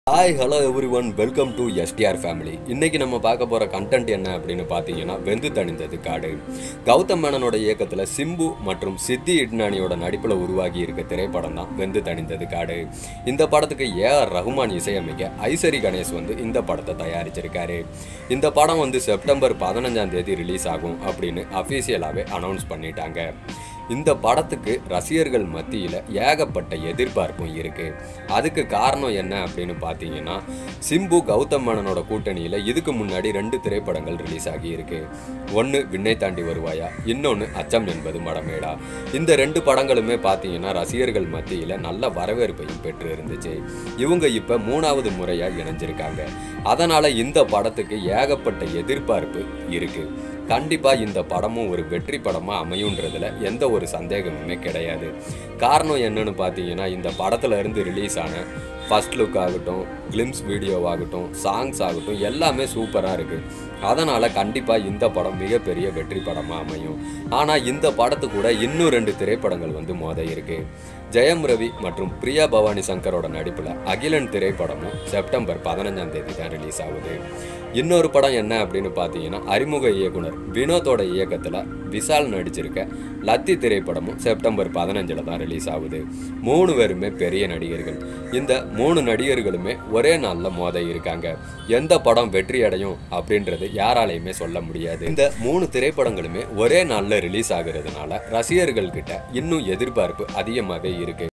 hi hello everyone welcome to STR family இன்னைக்கு நம்ம பார்க்க போகிற கண்டென்ட் என்ன அப்படின்னு பார்த்தீங்கன்னா வெந்து தணிந்தது காடு கௌதம் மேனனோட இயக்கத்தில் சிம்பு மற்றும் சித்தி இட்னானியோட நடிப்பில் உருவாகி இருக்க திரைப்படம் தான் வெந்து தணிந்தது காடு இந்த படத்துக்கு ஏஆர் ரஹ்மான் இசையமைக்க ஐசரி கணேஷ் வந்து இந்த படத்தை தயாரிச்சிருக்காரு இந்த படம் வந்து செப்டம்பர் பதினஞ்சாம் தேதி ரிலீஸ் ஆகும் அப்படின்னு அஃபீஷியலாகவே அனௌன்ஸ் பண்ணிட்டாங்க இந்த படத்துக்கு ரசிகர்கள் மத்தியில் ஏகப்பட்ட எதிர்பார்ப்பும் இருக்கு அதுக்கு காரணம் என்ன அப்படின்னு பார்த்தீங்கன்னா சிம்பு கௌதம் மேனனோட கூட்டணியில் இதுக்கு முன்னாடி ரெண்டு திரைப்படங்கள் ரிலீஸ் ஆகி இருக்கு ஒன்று விண்ணை தாண்டி வருவாயா இன்னொன்று அச்சம் என்பது மடமேடா இந்த ரெண்டு படங்களுமே பார்த்தீங்கன்னா ரசிகர்கள் மத்தியில் நல்ல வரவேற்பையும் பெற்று இருந்துச்சு இவங்க இப்போ மூணாவது முறையாக இணைஞ்சிருக்காங்க அதனால் இந்த படத்துக்கு ஏகப்பட்ட எதிர்பார்ப்பு இருக்கு கண்டிப்பா இந்த படமும் ஒரு வெற்றி படமா அமையுன்றதுல எந்த ஒரு சந்தேகமுமே கிடையாது காரணம் என்னன்னு பார்த்தீங்கன்னா இந்த படத்துல இருந்து ரிலீஸ் ஆன ஃபர்ஸ்ட் லுக் ஆகட்டும் கிளிம்ஸ் வீடியோவாகட்டும் சாங்ஸ் ஆகட்டும் எல்லாமே சூப்பராக இருக்குது அதனால் கண்டிப்பாக இந்த படம் மிகப்பெரிய வெற்றி படமாக அமையும் ஆனால் இந்த படத்து கூட இன்னும் ரெண்டு திரைப்படங்கள் வந்து மோத இருக்கு ஜெயம் ரவி மற்றும் பிரியா பவானி சங்கரோட நடிப்பில் அகிலன் திரைப்படமும் செப்டம்பர் பதினஞ்சாம் தேதி தான் ரிலீஸ் ஆகுது இன்னொரு படம் என்ன அப்படின்னு பார்த்தீங்கன்னா அறிமுக இயக்குனர் வினோத்தோட இயக்கத்தில் விஷால் நடிச்சிருக்க லத்தி திரைப்படமும் செப்டம்பர் பதினஞ்சில் தான் ரிலீஸ் ஆகுது மூணு பேருமே பெரிய நடிகர்கள் இந்த மூணு நடிகர்களுமே ஒரே நாளில் மோத இருக்காங்க எந்த படம் வெற்றி அடையும் அப்படின்றது யாராலையுமே சொல்ல முடியாது இந்த மூணு திரைப்படங்களுமே ஒரே நாளில் ரிலீஸ் ஆகுறதுனால ரசிகர்கள் கிட்ட இன்னும் எதிர்பார்ப்பு அதிகமாகவே இருக்கு